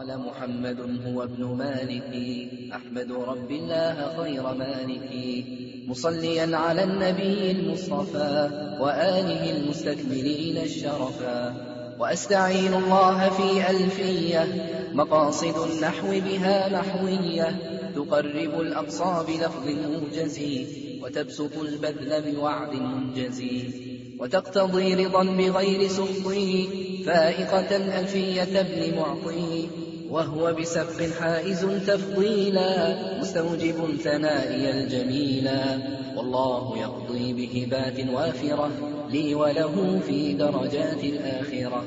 قال محمد هو ابن مالك أحمد رب الله خير مالك مصليا على النبي المصطفى وآله المستكملين الشرفا وأستعين الله في ألفية مقاصد النحو بها نحوية تقرب الأقصى بلفظ موجز وتبسط البذل بوعد منجز وتقتضي رضا بغير سخطه فائقة ألفية ابن معطي وهو بسبق حائز تفضيلا مستوجب ثنائي الجميلا والله يقضي بهبات وافرة لي وله في درجات الآخرة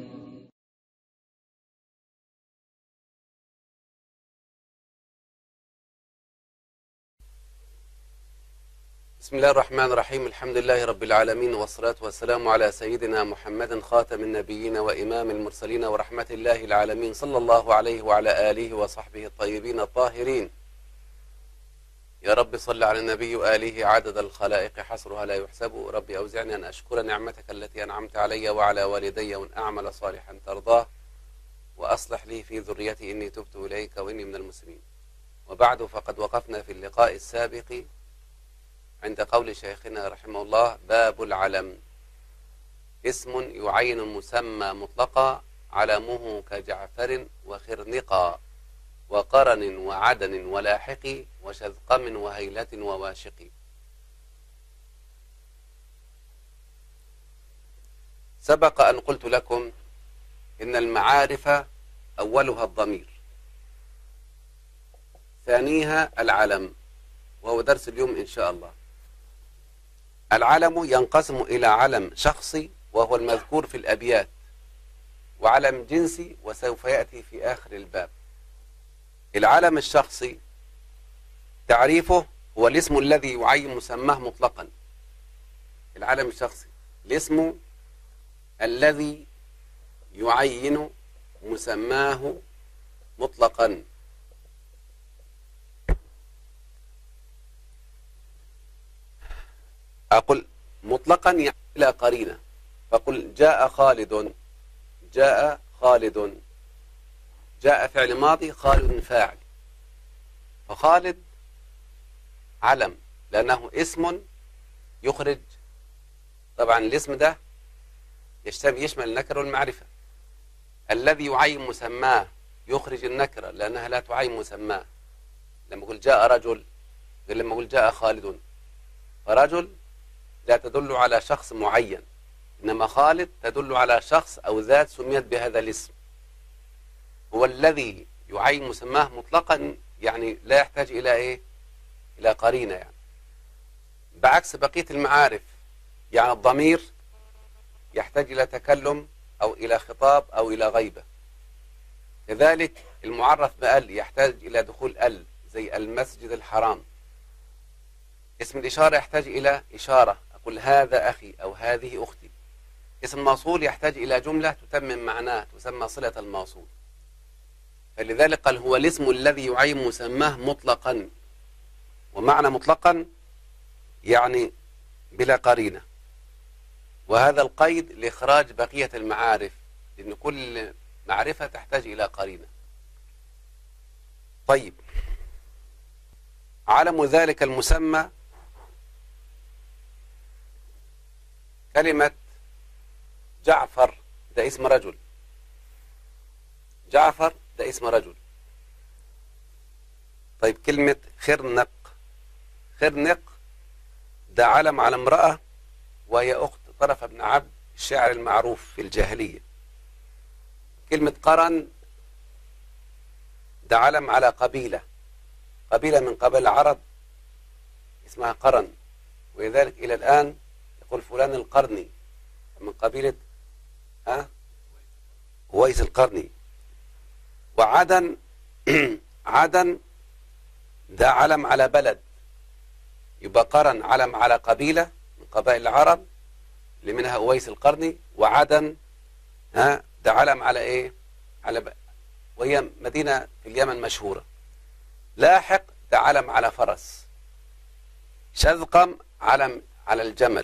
بسم الله الرحمن الرحيم الحمد لله رب العالمين والصلاة والسلام على سيدنا محمد خاتم النبيين وإمام المرسلين ورحمة الله العالمين صلى الله عليه وعلى آله وصحبه الطيبين الطاهرين يا رب صل على النبي وآله عدد الخلائق حصرها لا يحسب ربي أوزعني أن أشكر نعمتك التي أنعمت علي وعلى والدي وأن أعمل صالحا ترضاه وأصلح لي في ذريتي إني تبت إليك وإني من المسلمين وبعد فقد وقفنا في اللقاء السابق عند قول شيخنا رحمه الله باب العلم اسم يعين مسمى مطلقا علمه كجعفر وخرنقا وقرن وعدن ولاحق وشذقم وهيلة وواشق سبق أن قلت لكم إن المعارف أولها الضمير ثانيها العلم وهو درس اليوم إن شاء الله العلم ينقسم إلى علم شخصي وهو المذكور في الأبيات وعلم جنسي وسوف يأتي في آخر الباب العلم الشخصي تعريفه هو الاسم الذي يعين مسماه مطلقا العلم الشخصي الاسم الذي يعين مسماه مطلقا أقول مطلقا يعني إلى قرينة فقل جاء خالد جاء خالد جاء فعل ماضي خالد فاعل فخالد علم لأنه اسم يخرج طبعا الاسم ده يشتمل يشمل النكرة والمعرفة الذي يعين مسماه يخرج النكرة لأنها لا تعين مسماه لما أقول جاء رجل غير لما أقول جاء خالد فرجل لا تدل على شخص معين إنما خالد تدل على شخص أو ذات سميت بهذا الاسم هو الذي يعين مسماه مطلقا يعني لا يحتاج إلى إيه إلى قرينة يعني بعكس بقية المعارف يعني الضمير يحتاج إلى تكلم أو إلى خطاب أو إلى غيبة كذلك المعرف بأل يحتاج إلى دخول أل زي المسجد الحرام اسم الإشارة يحتاج إلى إشارة أقول هذا أخي أو هذه أختي اسم الموصول يحتاج إلى جملة تتمم معناه تسمى صلة الموصول فلذلك قال هو الاسم الذي يعين مسماه مطلقا ومعنى مطلقا يعني بلا قرينة وهذا القيد لإخراج بقية المعارف لأن كل معرفة تحتاج إلى قرينة طيب علم ذلك المسمى كلمة جعفر ده اسم رجل جعفر ده اسم رجل طيب كلمة خرنق خرنق ده علم على امرأة وهي أخت طرف بن عبد الشاعر المعروف في الجاهلية كلمة قرن ده علم على قبيلة قبيلة من قبائل العرب اسمها قرن ولذلك إلى الآن يقول فلان القرني من قبيلة ها ويس القرني وعدن عدن ده علم على بلد يبقى قرن علم على قبيلة من قبائل العرب اللي منها أويس القرني وعدن ها ده علم على ايه على ب... وهي مدينة في اليمن مشهورة لاحق ده علم على فرس شذقم علم على الجمل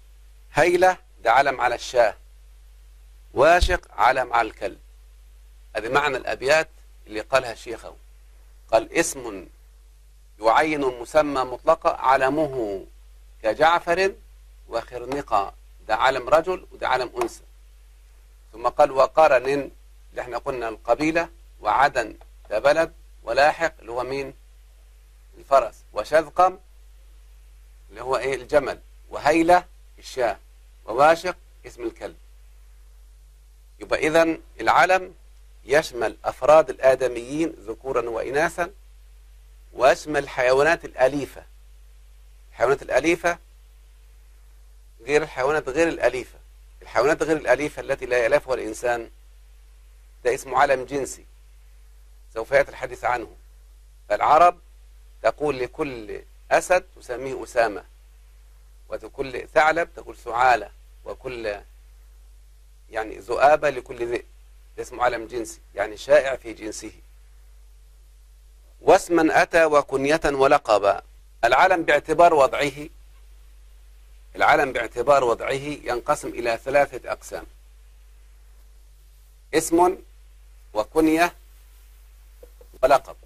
هيلة ده علم على الشاه واشق علم على الكلب هذه معنى الأبيات اللي قالها شيخه قال اسم يعين المسمى مطلقة علمه كجعفر وخرنقة ده علم رجل وده علم أنثى ثم قال وقرن اللي احنا قلنا القبيلة وعدن ده بلد ولاحق اللي هو مين الفرس وشذقم اللي هو ايه الجمل وهيلة الشاة وواشق اسم الكلب يبقى إذا العلم يشمل أفراد الآدميين ذكورا وإناثا ويشمل الحيوانات الأليفة الحيوانات الأليفة غير الحيوانات غير الأليفة الحيوانات غير الأليفة التي لا يألفها الإنسان ده اسمه علم جنسي سوف يأتي الحديث عنه فالعرب تقول لكل أسد تسميه أسامة وكل ثعلب تقول سعالة وكل يعني ذؤابة لكل ذئب اسمه علم جنسي يعني شائع في جنسه واسما أتى وكنية ولقبا العلم باعتبار وضعه العلم باعتبار وضعه ينقسم إلى ثلاثة أقسام اسم وكنية ولقب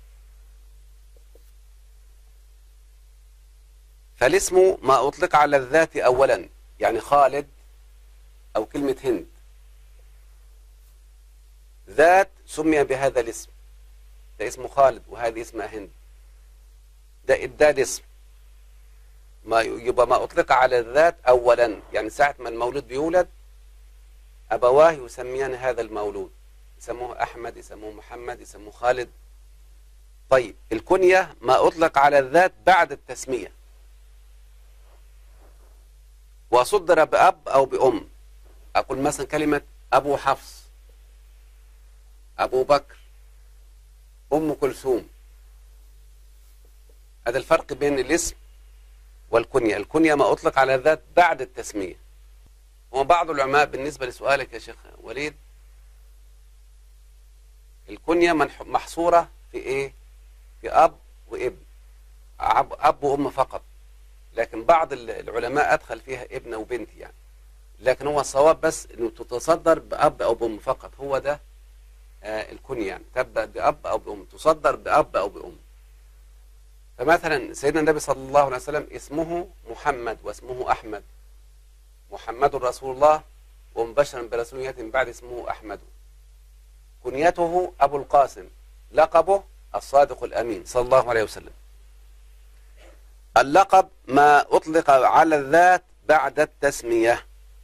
فالاسم ما أطلق على الذات أولا يعني خالد أو كلمة هند ذات سمي بهذا الاسم ده اسمه خالد وهذه اسمها هند ده إداد اسم ما يبقى ما أطلق على الذات أولا يعني ساعة ما المولود بيولد أبواه يسميان هذا المولود يسموه أحمد يسموه محمد يسموه خالد طيب الكنية ما أطلق على الذات بعد التسمية وصدر بأب أو بأم أقول مثلا كلمة أبو حفص أبو بكر أم كلثوم هذا الفرق بين الاسم والكنية الكنية ما أطلق على الذات بعد التسمية وبعض العلماء بالنسبة لسؤالك يا شيخ وليد الكنية محصورة في إيه في أب وابن أب وأم فقط لكن بعض العلماء أدخل فيها ابن وبنت يعني لكن هو الصواب بس أنه تتصدر بأب أو بأم فقط هو ده آه الكنية يعني تبدأ بأب أو بأم تصدر بأب أو بأم فمثلا سيدنا النبي صلى الله عليه وسلم اسمه محمد واسمه أحمد محمد رسول الله ومبشرا برسول يأتي من بعد اسمه أحمد كنيته أبو القاسم لقبه الصادق الأمين صلى الله عليه وسلم اللقب ما أطلق على الذات بعد التسمية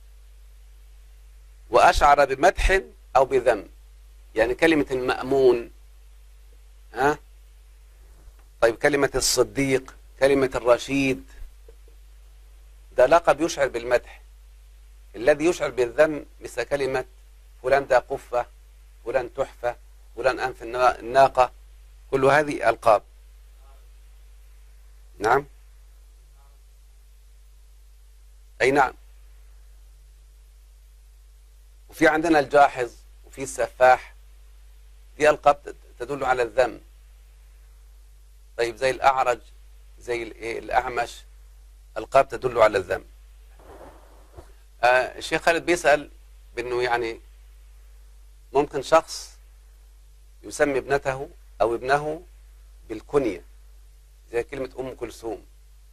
وأشعر بمدح أو بذم يعني كلمة المأمون ها طيب كلمة الصديق كلمة الرشيد ده لقب يشعر بالمدح الذي يشعر بالذم مثل كلمة فلان ده قفة فلان تحفة فلان أنف الناقة كل هذه ألقاب نعم أي نعم وفي عندنا الجاحظ وفي السفاح دي ألقاب تدل على الذم طيب زي الأعرج زي الأعمش ألقاب تدل على الذم آه الشيخ خالد بيسأل بأنه يعني ممكن شخص يسمي ابنته أو ابنه بالكنية زي كلمة أم كلثوم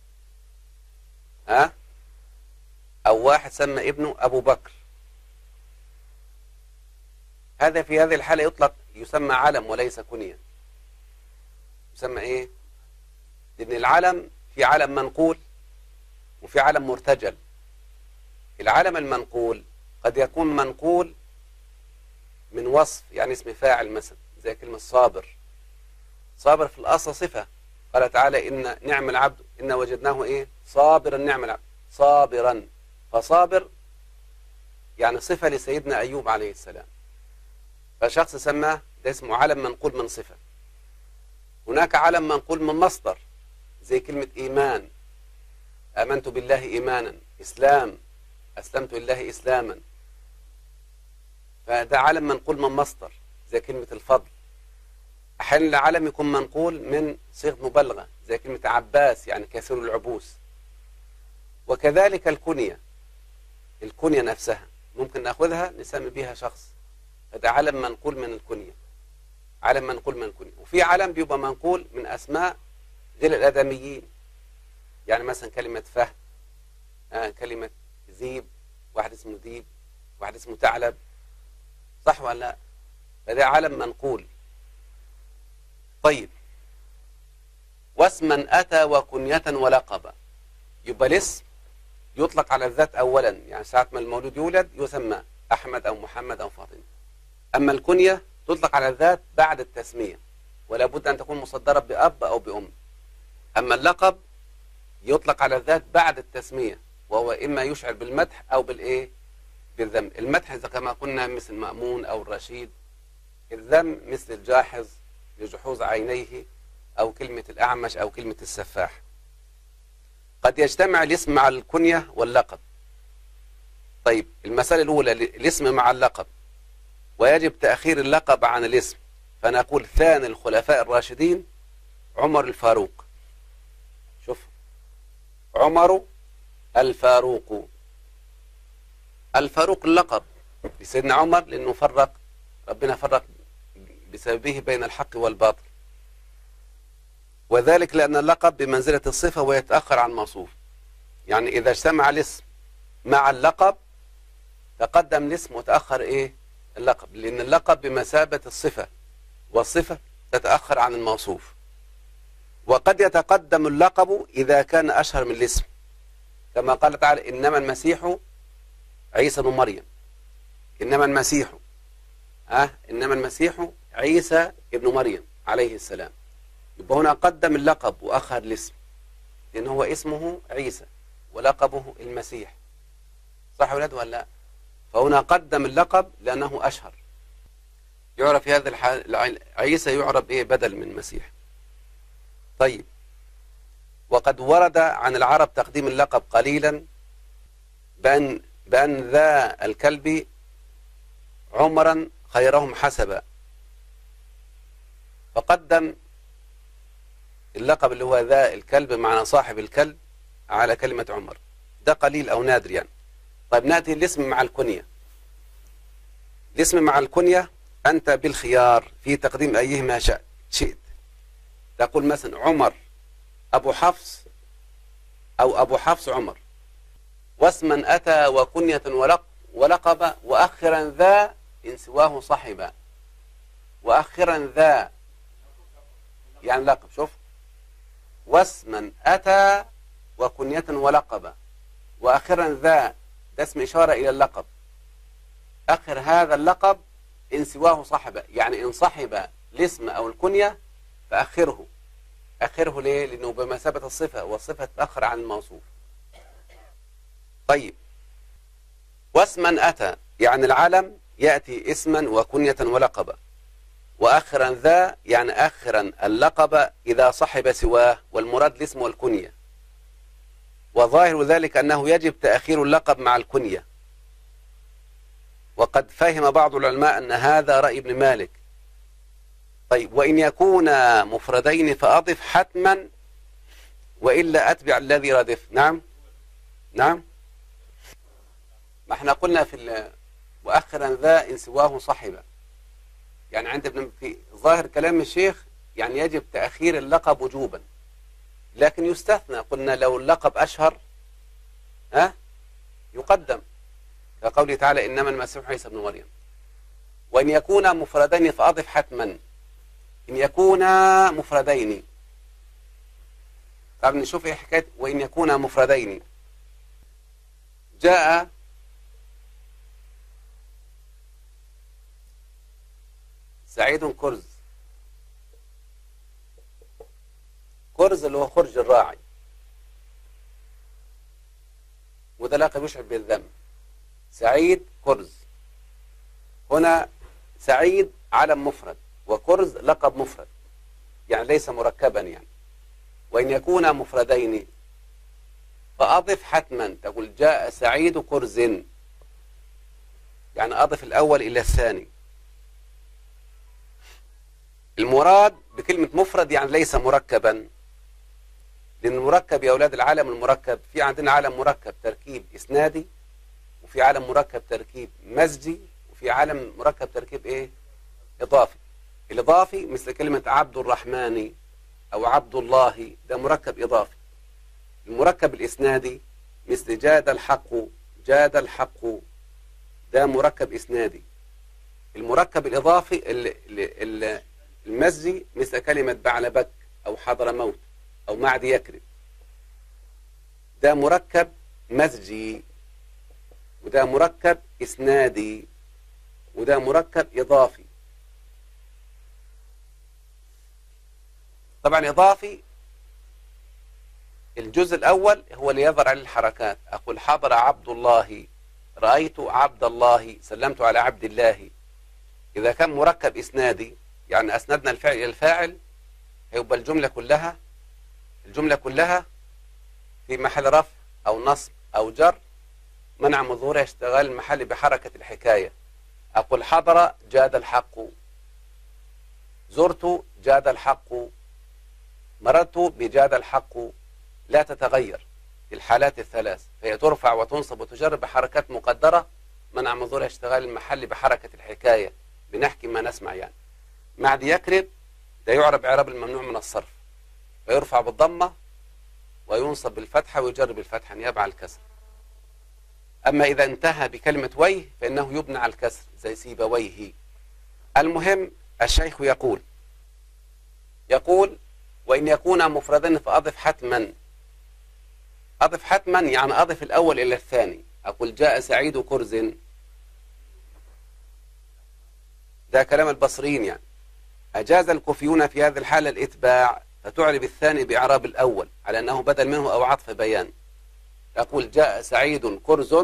ها أو واحد سمى ابنه أبو بكر هذا في هذه الحالة يطلق يسمى علم وليس كنية يسمى إيه لأن العلم في علم منقول وفي علم مرتجل العلم المنقول قد يكون منقول من وصف يعني اسم فاعل مثلا زي كلمة صابر صابر في الأصل صفة قال تعالى إن نعم العبد إن وجدناه إيه صابرا نعم العبد صابرا فصابر يعني صفة لسيدنا أيوب عليه السلام فشخص سماه ده اسمه علم منقول من صفة هناك علم منقول من مصدر زي كلمة إيمان آمنت بالله إيمانا إسلام أسلمت لله إسلاما فده علم منقول من مصدر زي كلمة الفضل أحيانا العلم يكون منقول من صيغ مبالغة زي كلمة عباس يعني كثير العبوس وكذلك الكنية الكنية نفسها ممكن ناخذها نسمي بها شخص هذا علم منقول من الكنية علم منقول من كنية وفي علم بيبقى منقول من أسماء غير الآدميين يعني مثلا كلمة فهد آه كلمة ذيب واحد اسمه ذيب واحد اسمه ثعلب صح ولا لا فده علم منقول طيب واسما أتى وكنية ولقبا يبقى الاسم يطلق على الذات أولا يعني ساعة ما المولود يولد يسمى أحمد أو محمد أو فاطمة أما الكنية تطلق على الذات بعد التسمية ولا بد أن تكون مصدرة بأب أو بأم أما اللقب يطلق على الذات بعد التسمية وهو إما يشعر بالمدح أو بالإيه بالذم المدح إذا كما قلنا مثل مأمون أو الرشيد الذم مثل الجاحظ لجحوظ عينيه أو كلمة الأعمش أو كلمة السفاح قد يجتمع الاسم مع الكنية واللقب طيب المسألة الأولى الاسم مع اللقب ويجب تأخير اللقب عن الاسم فنقول ثاني الخلفاء الراشدين عمر الفاروق شوف عمر الفاروق الفاروق اللقب لسيدنا عمر لأنه فرق ربنا فرق بسببه بين الحق والباطل وذلك لأن اللقب بمنزلة الصفة ويتأخر عن موصوف يعني إذا اجتمع الاسم مع اللقب تقدم الاسم وتأخر إيه اللقب لأن اللقب بمثابة الصفة والصفة تتأخر عن الموصوف وقد يتقدم اللقب إذا كان أشهر من الاسم كما قال تعالى إنما المسيح عيسى بن مريم إنما المسيح أه إنما المسيح عيسى ابن مريم عليه السلام يبقى هنا قدم اللقب وأخر الاسم لأن هو اسمه عيسى ولقبه المسيح صح يا ولاد ولا لا فهنا قدم اللقب لأنه أشهر يعرف في هذا الحال عيسى يعرف إيه بدل من مسيح طيب وقد ورد عن العرب تقديم اللقب قليلا بأن, بأن ذا الكلب عمرا خيرهم حسبا فقدم اللقب اللي هو ذا الكلب معنى صاحب الكلب على كلمة عمر ده قليل أو نادر يعني طيب نأتي الاسم مع الكنية الاسم مع الكنية أنت بالخيار في تقديم أيهما شئت تقول مثلا عمر أبو حفص أو أبو حفص عمر واسما أتى وكنية ولق ولقب وأخرا ذا إن سواه صحبا وأخرا ذا يعني لقب شوف واسما أتى وكنية ولقب وأخرا ذا ده اسم إشارة إلى اللقب أخر هذا اللقب إن سواه صحب يعني إن صحب الاسم أو الكنية فأخره أخره ليه؟ لأنه بمثابة الصفة والصفة تأخر عن الموصوف طيب واسما أتى يعني العلم يأتي اسما وكنية ولقبا وأخرا ذا يعني أخرا اللقب إذا صحب سواه والمراد الاسم والكنية وظاهر ذلك أنه يجب تأخير اللقب مع الكنية وقد فهم بعض العلماء أن هذا رأي ابن مالك طيب وإن يكون مفردين فأضف حتما وإلا أتبع الذي ردف نعم نعم ما احنا قلنا في وأخرا ذا إن سواه صحبا يعني عند ابن في ظاهر كلام الشيخ يعني يجب تأخير اللقب وجوبا لكن يستثنى قلنا لو اللقب أشهر ها يقدم كقوله تعالى إنما المسيح عيسى ابن مريم وإن يكونا مفردين فأضف حتما إن يكونا مفردين طب نشوف ايه حكاية وإن يكونا مفردين جاء سعيد كرز كرز اللي هو خرج الراعي وده لقب يشعر بالذم سعيد كرز هنا سعيد علم مفرد وكرز لقب مفرد يعني ليس مركبا يعني وإن يكونا مفردين فأضف حتما تقول جاء سعيد كرز يعني أضف الأول إلى الثاني المراد بكلمة مفرد يعني ليس مركبا لأن المركب يا أولاد العالم المركب في عندنا عالم مركب تركيب إسنادي وفي عالم مركب تركيب مزجي وفي عالم مركب تركيب إيه إضافي الإضافي مثل كلمة عبد الرحمن أو عبد الله ده مركب إضافي المركب الإسنادي مثل جاد الحق جاد الحق ده مركب إسنادي المركب الإضافي المزي مثل كلمة بعلبك أو حضر موت أو معد يكرب ده مركب مزجي وده مركب إسنادي وده مركب إضافي طبعا إضافي الجزء الأول هو اللي يظهر عليه الحركات أقول حضر عبد الله رأيت عبد الله سلمت على عبد الله إذا كان مركب إسنادي يعني أسندنا الفعل إلى الفاعل هيبقى الجملة كلها الجملة كلها في محل رفع أو نصب أو جر منع من ظهورها اشتغال المحل بحركة الحكاية أقول حضر جاد الحق زرت جاد الحق مررت بجاد الحق لا تتغير في الحالات الثلاث فهي ترفع وتنصب وتجر بحركات مقدرة منع من ظهورها اشتغال المحل بحركة الحكاية بنحكي ما نسمع يعني معد يكرب ده يعرب إعراب الممنوع من الصرف فيرفع بالضمة وينصب بالفتحة ويجر بالفتحة نيابة عن الكسر أما إذا انتهى بكلمة ويه فإنه يبنى على الكسر زي سيبويه المهم الشيخ يقول يقول وإن يكون مفردا فأضف حتما أضف حتما يعني أضف الأول إلى الثاني أقول جاء سعيد كرز ده كلام البصريين يعني أجاز الكوفيون في هذه الحالة الإتباع فتعرب الثاني بإعراب الأول على أنه بدل منه أو عطف بيان يقول جاء سعيد كرز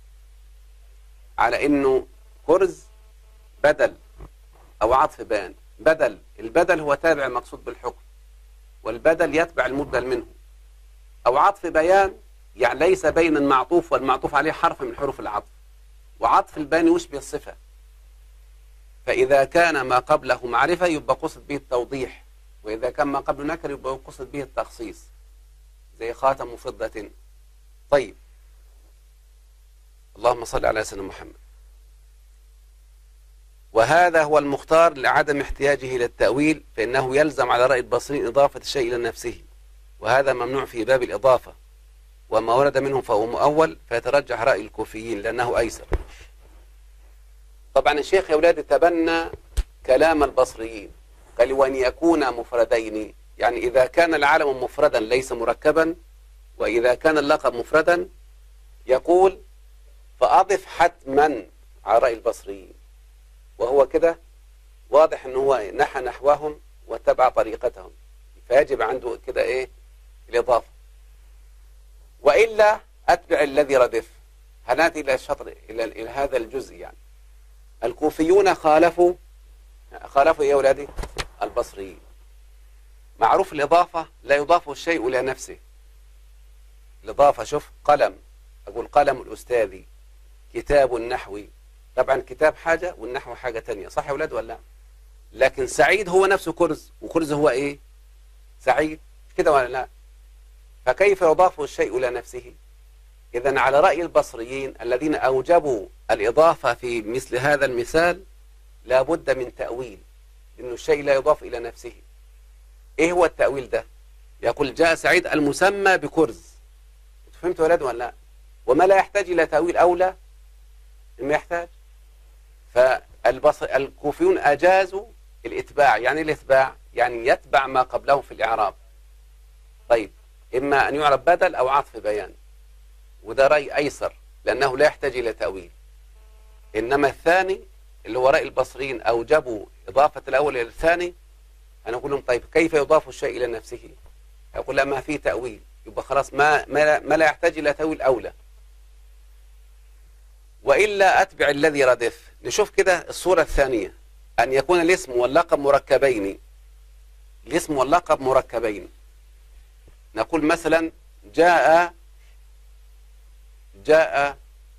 على أنه كرز بدل أو عطف بيان بدل البدل هو تابع مقصود بالحكم والبدل يتبع المبدل منه أو عطف بيان يعني ليس بين المعطوف والمعطوف عليه حرف من حروف العطف وعطف البيان يشبه الصفة فإذا كان ما قبله معرفة يبقى قصد به التوضيح وإذا كان ما قبله نكر يبقى قصد به التخصيص زي خاتم فضة طيب اللهم صل على سيدنا محمد وهذا هو المختار لعدم احتياجه إلى التأويل فإنه يلزم على رأي البصرين إضافة الشيء إلى نفسه وهذا ممنوع في باب الإضافة وما ورد منه فهو مؤول فيترجح رأي الكوفيين لأنه أيسر طبعا الشيخ يا أولاد تبنى كلام البصريين قال وأن يكون مفردين يعني إذا كان العالم مفردا ليس مركبا وإذا كان اللقب مفردا يقول فأضف حتما على رأي البصريين وهو كده واضح أنه هو نحى نحوهم واتبع طريقتهم فيجب عنده كده إيه الإضافة وإلا أتبع الذي ردف هناتي إلى الشطر إلى, إلى هذا الجزء يعني الكوفيون خالفوا خالفوا إيه يا أولادي البصريين معروف الإضافة لا يضاف الشيء إلى نفسه الإضافة شوف قلم أقول قلم الأستاذي كتاب النحوي طبعا كتاب حاجة والنحو حاجة تانية صح يا أولاد ولا لكن سعيد هو نفسه كرز وكرز هو إيه سعيد كده ولا لا فكيف يضاف الشيء إلى نفسه إذا على رأي البصريين الذين أوجبوا الإضافة في مثل هذا المثال لا بد من تأويل إنه الشيء لا يضاف إلى نفسه إيه هو التأويل ده يقول جاء سعيد المسمى بكرز فهمت ولاد ولا لا وما لا يحتاج إلى تأويل أولى ما يحتاج فالبصر الكوفيون أجازوا الإتباع يعني الإتباع يعني يتبع ما قبله في الإعراب طيب إما أن يعرب بدل أو عطف بيان وده رأي أيسر لأنه لا يحتاج إلى تأويل إنما الثاني اللي هو رأي البصريين أوجبوا إضافة الأول إلى الثاني أنا أقول لهم طيب كيف يضاف الشيء إلى نفسه يقول لا ما في تأويل يبقى خلاص ما, ما, لا, ما لا يحتاج إلى تأويل أولى وإلا أتبع الذي ردف نشوف كده الصورة الثانية أن يكون الاسم واللقب مركبين الاسم واللقب مركبين نقول مثلا جاء جاء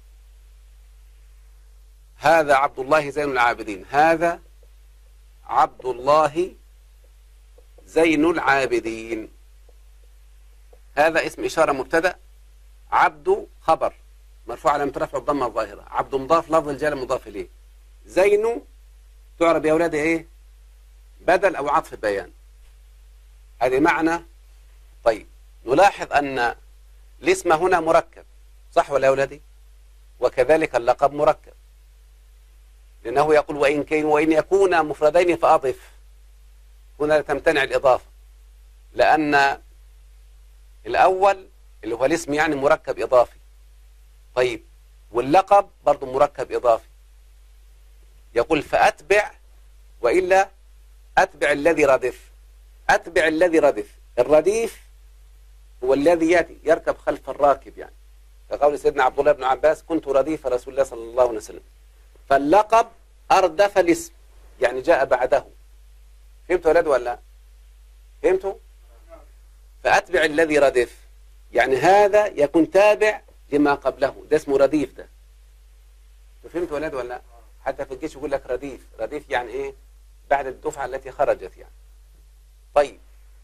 هذا عبد الله زين العابدين هذا عبد الله زين العابدين هذا اسم إشارة مبتدا عبد خبر مرفوع على مترفع الضمه الظاهرة عبد مضاف لفظ الجلال مضاف إليه زين تعرب يا أولاد إيه بدل أو عطف بيان هذه معنى طيب نلاحظ أن الاسم هنا مركب صح ولا يا أولادي وكذلك اللقب مركب لأنه يقول وإن, كان وإن يكون مفردين فأضف هنا تمتنع الإضافة لأن الأول اللي هو الاسم يعني مركب إضافي طيب واللقب برضه مركب إضافي يقول فأتبع وإلا أتبع الذي ردف أتبع الذي ردف الرديف هو الذي يأتي يركب خلف الراكب يعني كقول سيدنا عبد الله بن عباس كنت رديف رسول الله صلى الله عليه وسلم فاللقب أردف الاسم يعني جاء بعده فهمتوا ولد ولا فهمتوا فأتبع الذي ردف يعني هذا يكون تابع لما قبله ده اسمه رديف ده فهمتوا ولد ولا حتى في الجيش يقول لك رديف رديف يعني ايه بعد الدفعة التي خرجت يعني طيب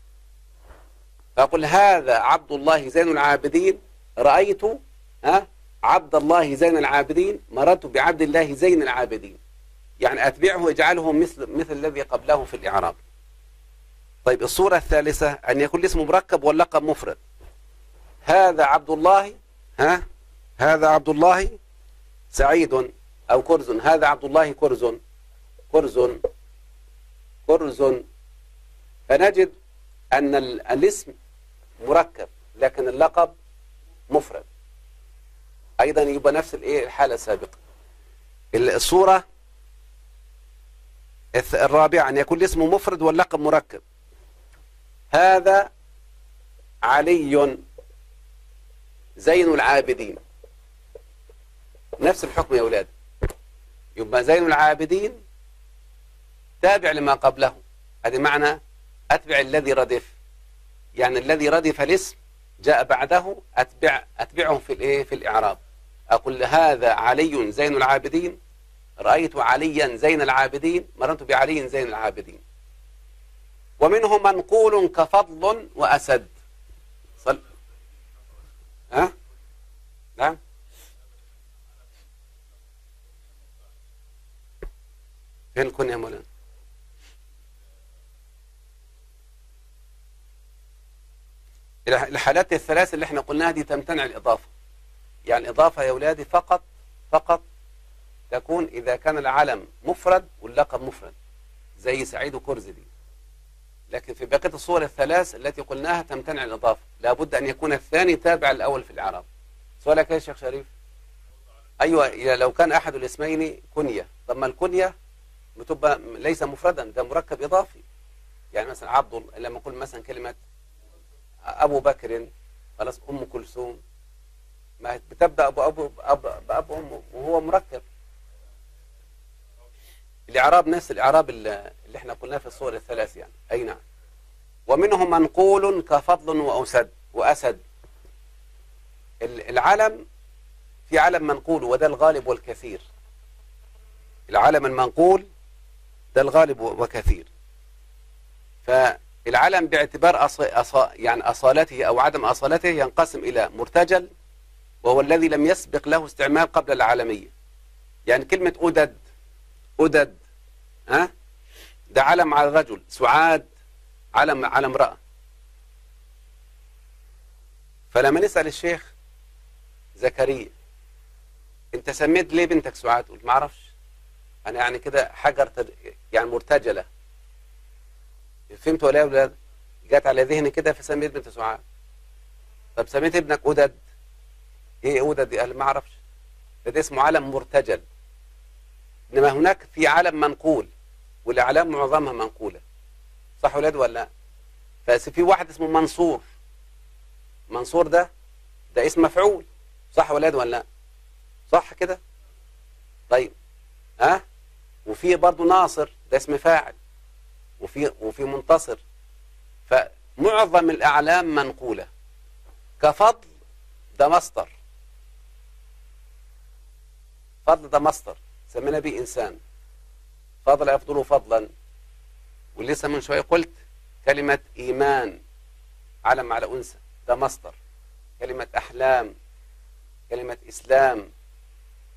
فأقول هذا عبد الله زين العابدين رأيت ها عبد الله زين العابدين مررت بعبد الله زين العابدين يعني أتبعه اجعله مثل مثل الذي قبله في الإعراب طيب الصورة الثالثة أن يكون الاسم مركب واللقب مفرد هذا عبد الله ها هذا عبد الله سعيد أو كرز هذا عبد الله كرز كرز كرز فنجد أن الاسم مركب لكن اللقب مفرد أيضا يبقى نفس الايه الحالة السابقة الصورة الرابعة أن يكون الاسم مفرد واللقب مركب هذا علي زين العابدين نفس الحكم يا أولاد يبقى زين العابدين تابع لما قبله هذه معنى أتبع الذي ردف يعني الذي ردف الاسم جاء بعده أتبع أتبعه في الإيه في الإعراب أقول هذا علي زين العابدين رأيت عليا زين العابدين مررت بعلي زين العابدين ومنه منقول كفضل وأسد صل ها نعم فين كن يا مولانا الحالات الثلاث اللي احنا قلناها دي تمتنع الإضافة يعني الإضافة يا أولادي فقط فقط تكون إذا كان العلم مفرد واللقب مفرد زي سعيد وكرز دي لكن في بقية الصور الثلاث التي قلناها تمتنع الإضافة لابد أن يكون الثاني تابع الأول في الإعراب سؤالك يا شيخ شريف أيوة لو كان أحد الاسمين كنية طب ما الكنية بتبقى ليس مفردا ده مركب إضافي يعني مثلا عبد لما أقول مثلا كلمة أبو بكر خلاص أم كلثوم ما بتبدأ أبو أبو أبو, أبو أم وهو مركب الإعراب نفس الإعراب اللي احنا قلناه في الصور الثلاث يعني أي نعم ومنه منقول كفضل وأسد وأسد العلم في علم منقول وده الغالب والكثير العلم المنقول ده الغالب وكثير فالعلم باعتبار أص... أص... يعني أصالته أو عدم أصالته ينقسم إلى مرتجل وهو الذي لم يسبق له استعمال قبل العالمية يعني كلمة أدد أدد ها ده علم على الرجل سعاد علم على امرأة فلما نسأل الشيخ زكريا انت سميت ليه بنتك سعاد قلت ما اعرفش انا يعني كده حجر تد... يعني مرتجله فهمت ولا يا اولاد جت على ذهني كده فسميت بنت سعاد طب سميت ابنك أدد ايه أدد دي قال ما اعرفش ده اسمه علم مرتجل انما هناك في علم منقول والاعلام معظمها منقوله صح ولاد ولا لا بس في واحد اسمه منصور منصور ده ده اسم مفعول صح ولاد ولا لا صح كده طيب ها أه؟ وفي برضه ناصر ده اسم فاعل وفي وفي منتصر فمعظم الاعلام منقوله كفضل ده مصدر فضل ده مصدر سمينا به انسان فضل يفضل فضلا ولسه من شويه قلت كلمه ايمان علم على انثى ده مصدر كلمه احلام كلمة إسلام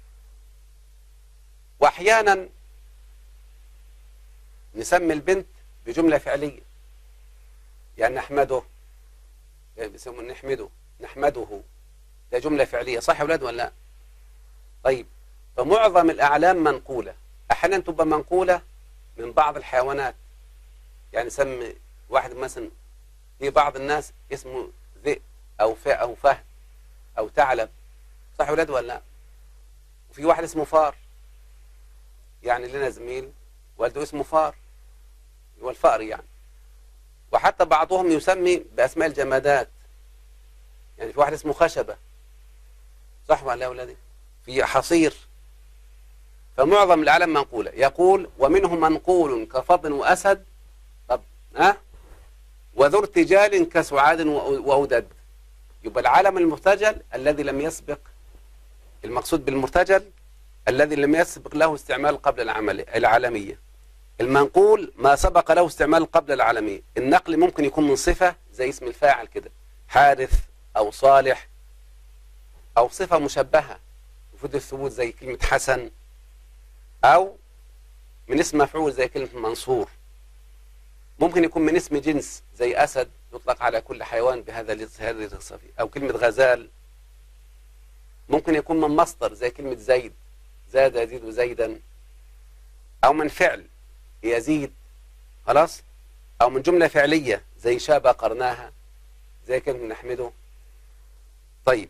وأحيانا نسمي البنت بجملة فعلية يعني نحمده يعني بيسمون نحمده نحمده ده جملة فعلية صح يا أولاد ولا لا طيب فمعظم الأعلام منقولة أحيانا تبقى منقولة من بعض الحيوانات يعني سمي واحد مثلا في بعض الناس اسمه ذئب أو فئ أو فهد أو ثعلب صح يا أولاد ولا لا وفي واحد اسمه فار يعني لنا زميل والده اسمه فار هو الفأر يعني وحتى بعضهم يسمي بأسماء الجمادات يعني في واحد اسمه خشبة صح ولا لا يا أولادي في حصير فمعظم العالم منقولة يقول ومنهم منقول كفضل وأسد طب ها وذو ارتجال كسعاد وأودد يبقى العالم المرتجل الذي لم يسبق المقصود بالمرتجل الذي لم يسبق له استعمال قبل العمل العالمية المنقول ما سبق له استعمال قبل العالمية النقل ممكن يكون من صفة زي اسم الفاعل كده حارث أو صالح أو صفة مشبهة يفيد الثبوت زي كلمة حسن أو من اسم مفعول زي كلمة منصور ممكن يكون من اسم جنس زي أسد يطلق على كل حيوان بهذا هذه الصفة أو كلمة غزال ممكن يكون من مصدر زي كلمة زيد زاد يزيد زيدا أو من فعل يزيد خلاص أو من جملة فعلية زي شابة قرناها زي كلمة نحمده طيب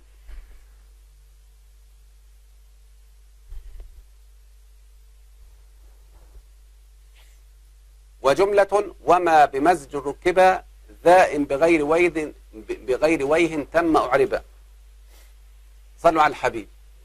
وجملة وما بمزج ركب ذائم بغير ويد بغير ويه تم أعربا صلوا على الحبيب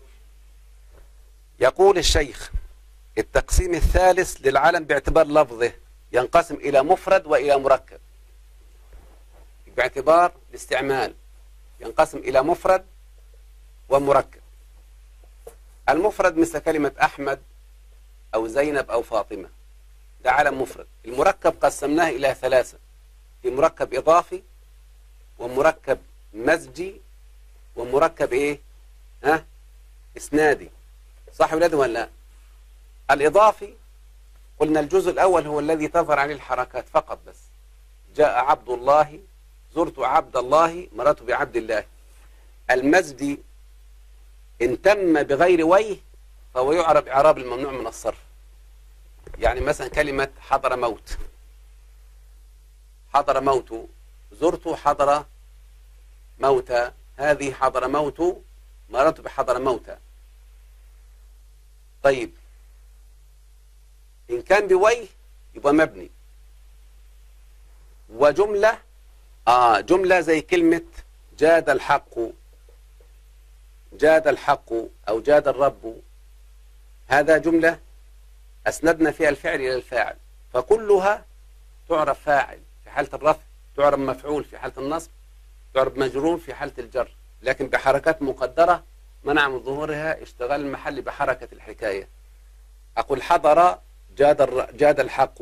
يقول الشيخ التقسيم الثالث للعالم باعتبار لفظه ينقسم إلى مفرد وإلى مركب باعتبار الاستعمال ينقسم إلى مفرد ومركب المفرد مثل كلمة أحمد أو زينب أو فاطمة ده عالم مفرد المركب قسمناه إلى ثلاثة في مركب إضافي ومركب مزجي ومركب إيه ها إسنادي صح ولاد ولا لا الإضافي قلنا الجزء الأول هو الذي تظهر عليه الحركات فقط بس جاء عبد الله زرت عبد الله مررت بعبد الله المزدي إن تم بغير ويه فهو يعرب إعراب الممنوع من الصرف يعني مثلا كلمة حضر موت حضر موت زرت حضر موتى هذه حضر موت مررت بحضر موتى طيب إن كان بويه يبقى مبني وجملة آه جملة زي كلمة جاد الحق جاد الحق أو جاد الرب هذا جملة أسندنا فيها الفعل إلى الفاعل فكلها تعرف فاعل في حالة الرفع تعرف مفعول في حالة النصب تعرف مجرور في حالة الجر لكن بحركات مقدرة منع من ظهورها اشتغال المحل بحركة الحكاية أقول حضر جاد, جاد الحق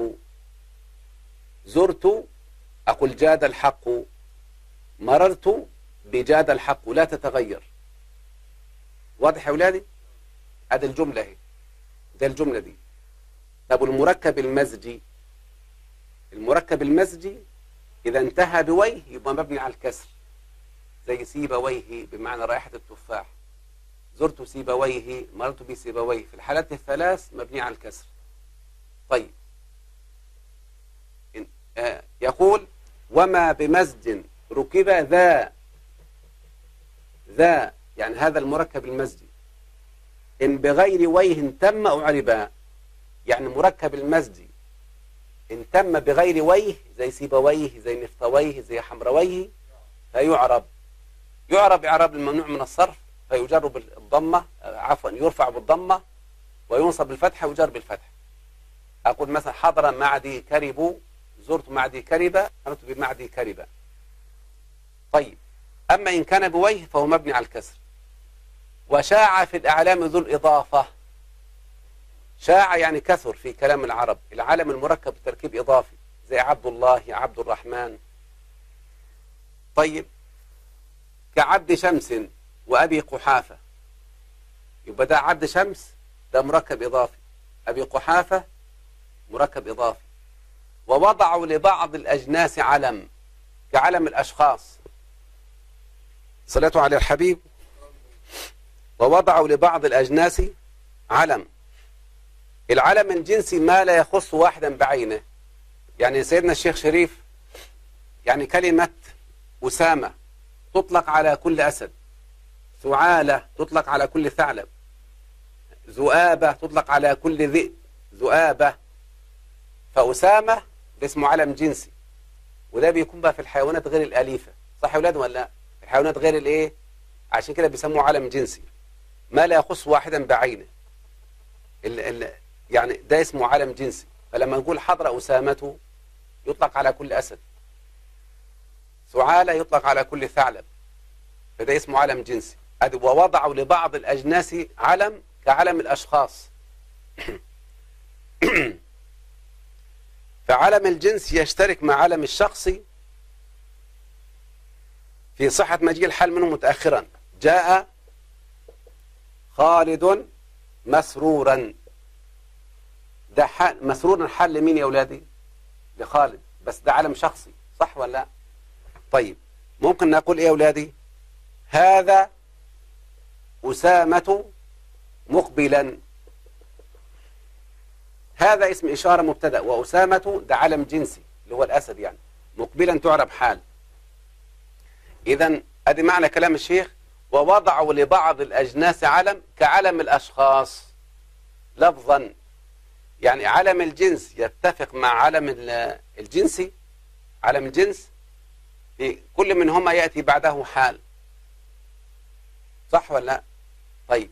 زرت أقول جاد الحق مررت بجاد الحق لا تتغير واضح يا أولادي هذه الجملة هي ده الجملة دي طب المركب المزجي المركب المزجي إذا انتهى بويه يبقى مبني على الكسر زي سيبويه بمعنى رائحة التفاح زرت سيبويه مررت بسيبويه في الحالات الثلاث مبني على الكسر طيب آه يقول وما بمزج ركب ذا ذا يعني هذا المركب المزجي إن بغير ويه تم أعربا يعني مركب المزجي إن تم بغير ويه زي سيبويه زي نفطويه زي حمرويه فيعرب يعرب إعراب الممنوع من الصرف فيجر بالضمة عفوا يرفع بالضمة وينصب بالفتحة ويجر بالفتحة أقول مثلا حضر معدي كرب زرت معدي كربة قمت بمعدي كربة طيب أما إن كان بويه فهو مبني على الكسر وشاع في الأعلام ذو الإضافة شاع يعني كثر في كلام العرب العالم المركب بتركيب إضافي زي عبد الله عبد الرحمن طيب كعبد شمس وأبي قحافة يبقى ده عبد شمس ده مركب إضافي أبي قحافة مركب إضافي ووضعوا لبعض الأجناس علم كعلم الأشخاص صلاة على الحبيب ووضعوا لبعض الأجناس علم العلم الجنسي ما لا يخص واحدا بعينه يعني سيدنا الشيخ شريف يعني كلمة أسامة تطلق على كل أسد ثعالة تطلق على كل ثعلب ذؤابة تطلق على كل ذئب ذؤابة فأسامة ده اسمه علم جنسي وده بيكون بقى في الحيوانات غير الأليفة صح يا ولاد ولا لا الحيوانات غير الايه عشان كده بيسموه علم جنسي ما لا يخص واحدا بعينه ال ال يعني ده اسمه علم جنسي فلما نقول حضر أسامته يطلق على كل أسد ثعالة يطلق على كل ثعلب فده اسمه علم جنسي ووضعوا لبعض الأجناس علم كعلم الأشخاص فعلم الجنس يشترك مع علم الشخصي في صحة مجيء الحال منه متأخرا جاء خالد مسرورا ده حال مسرورا حال لمين يا أولادي لخالد بس ده علم شخصي صح ولا لا طيب ممكن نقول ايه يا أولادي هذا أسامة مقبلا هذا اسم إشارة مبتدأ وأسامة ده علم جنسي اللي هو الأسد يعني مقبلا تعرب حال إذا أدي معنى كلام الشيخ ووضعوا لبعض الأجناس علم كعلم الأشخاص لفظا يعني علم الجنس يتفق مع علم الجنسي علم الجنس في كل منهما يأتي بعده حال صح ولا لا طيب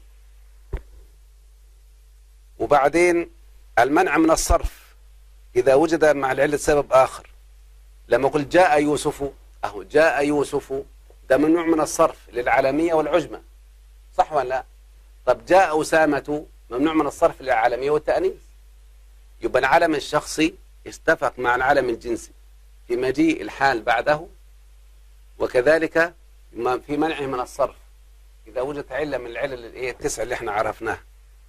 وبعدين المنع من الصرف إذا وجد مع العلة سبب آخر لما قلت جاء يوسف أهو جاء يوسف ده ممنوع من الصرف للعالمية والعجمة صح ولا لا طب جاء أسامة ممنوع من الصرف للعالمية والتأنيث يبقى العلم الشخصي اتفق مع العلم الجنسي في مجيء الحال بعده وكذلك في منعه من الصرف إذا وجدت علة من العلل التسع اللي احنا عرفناها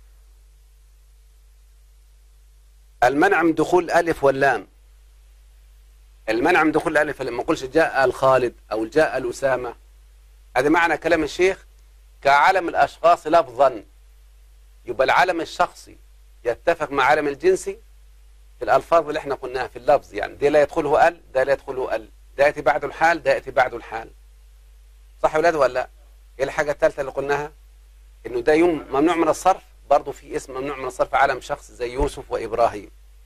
المنع من دخول الألف واللام المنع من دخول الألف لما قلش جاء الخالد أو جاء الأسامة هذا معنى كلام الشيخ كعلم الأشخاص لفظا يبقى العلم الشخصي يتفق مع علم الجنسي في الألفاظ اللي احنا قلناها في اللفظ يعني ده لا يدخله ال ده لا يدخله ال ده يأتي بعده الحال ده يأتي بعده الحال صح يا ولاد ولا لا ايه الحاجة الثالثة اللي قلناها انه ده يوم ممنوع من الصرف برضه في اسم ممنوع من الصرف علم شخص زي يوسف وإبراهيم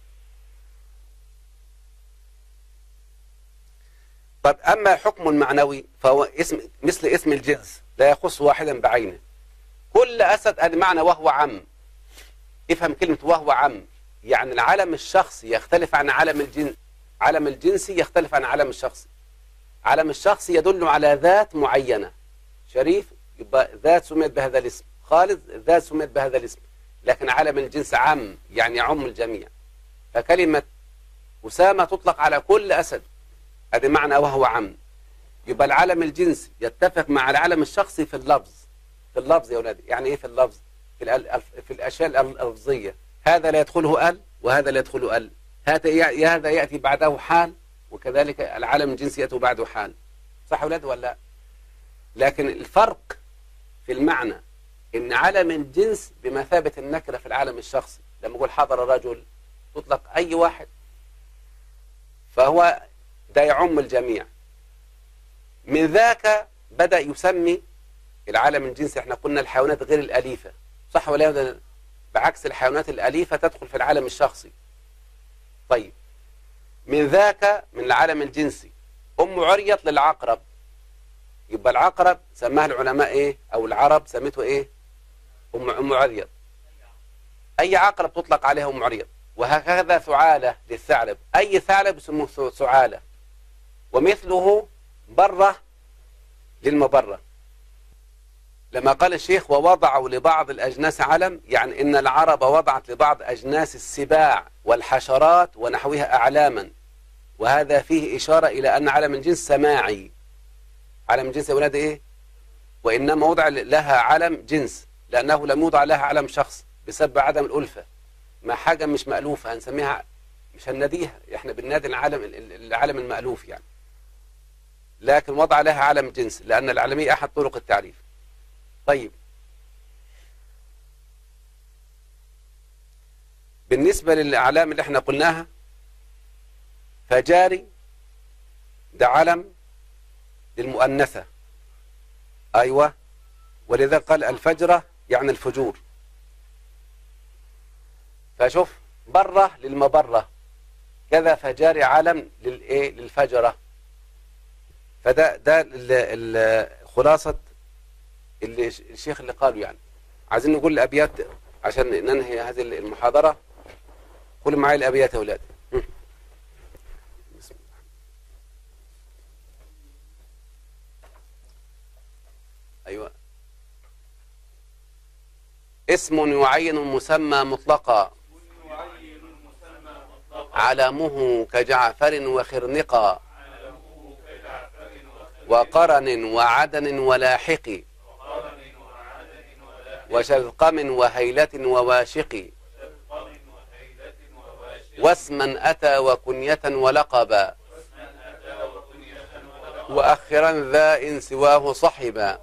طب أما حكم المعنوي فهو اسم مثل اسم الجنس لا يخص واحدا بعينه كل أسد هذا معنى وهو عم افهم كلمة وهو عم يعني العلم الشخصي يختلف عن علم الجنس علم الجنسي يختلف عن علم الشخصي علم الشخصي يدل على ذات معينة شريف يبقى ذات سميت بهذا الاسم خالد ذات سميت بهذا الاسم لكن علم الجنس عام يعني يعم الجميع فكلمة أسامة تطلق على كل أسد هذا معنى وهو عم يبقى العلم الجنسي يتفق مع العلم الشخصي في اللفظ في اللفظ يا أولادي يعني إيه في اللفظ في, في الأشياء اللفظية هذا لا يدخله ال وهذا لا يدخله ال هذا هذا يأتي بعده حال وكذلك العلم الجنسي يأتي بعده حال صح أولاد ولا لكن الفرق في المعنى إن علم الجنس بمثابة النكرة في العالم الشخصي لما أقول حضر رجل تطلق أي واحد فهو ده يعم الجميع من ذاك بدأ يسمي العالم الجنسي احنا قلنا الحيوانات غير الأليفة صح ولا بعكس الحيوانات الأليفة تدخل في العالم الشخصي طيب من ذاك من العالم الجنسي أم عريط للعقرب يبقى العقرب سماها العلماء ايه او العرب سميته ايه ام ام عريض اي عقرب تطلق عليها ام عريض وهكذا ثعالة للثعلب اي ثعلب يسموه ثعالة ومثله برة للمبرة لما قال الشيخ ووضعوا لبعض الأجناس علم يعني إن العرب وضعت لبعض أجناس السباع والحشرات ونحوها أعلاما وهذا فيه إشارة إلى أن علم الجنس سماعي علم جنس يا ولاد إيه وإنما وضع لها علم جنس لأنه لم يوضع لها علم شخص بسبب عدم الألفة ما حاجة مش مألوفة هنسميها مش هنناديها احنا بننادي العالم العالم المألوف يعني لكن وضع لها علم جنس لأن العالمية أحد طرق التعريف طيب بالنسبة للأعلام اللي احنا قلناها فجاري ده علم للمؤنثة أيوة ولذا قال الفجرة يعني الفجور فشوف برة للمبرة كذا فجاري علم للإيه للفجرة فده ده خلاصة اللي الشيخ اللي قاله يعني عايزين نقول الأبيات عشان ننهي هذه المحاضرة قول معي الأبيات يا أولاد أيوة اسم يعين مسمى مطلقا علمه كجعفر وخرنقا وقرن وعدن ولاحق وشذقم وهيلة وواشق واسما أتى وكنية ولقبا وأخرا ذا إن سواه صحبا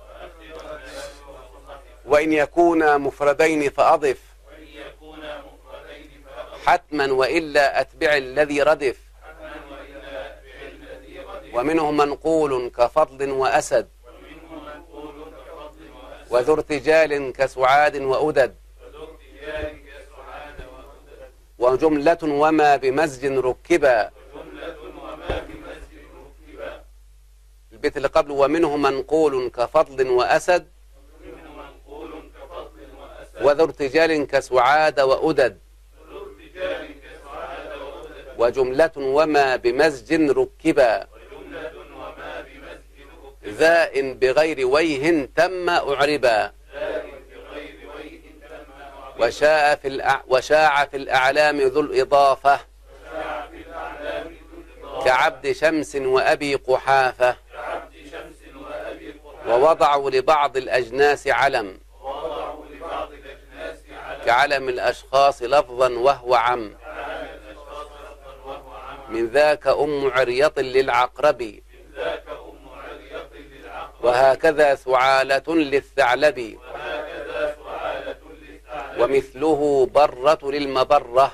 وإن يكون مفردين فأضف حتما وإلا أتبع الذي ردف ومنه منقول كفضل وأسد وذو ارتجال كسعاد وأدد وجملة وما بمزج ركبا البيت اللي قبله ومنه منقول كفضل وأسد وذو ارتجال كسعاد وأدد وجملة وما بمزج ركبا ذاء بغير ويه تم أعربا وشاء في الأع... وشاع في الأعلام ذو الإضافة كعبد شمس وأبي قحافة ووضعوا لبعض الأجناس علم كعلم الأشخاص لفظا وهو عم من ذاك أم عريط للعقرب وهكذا ثعالة للثعلب ومثله برة للمبرة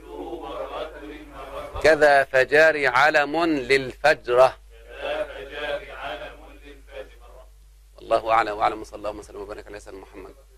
كذا فجار علم للفجرة الله أعلم وأعلم صلى الله وسلم وبارك على سيدنا محمد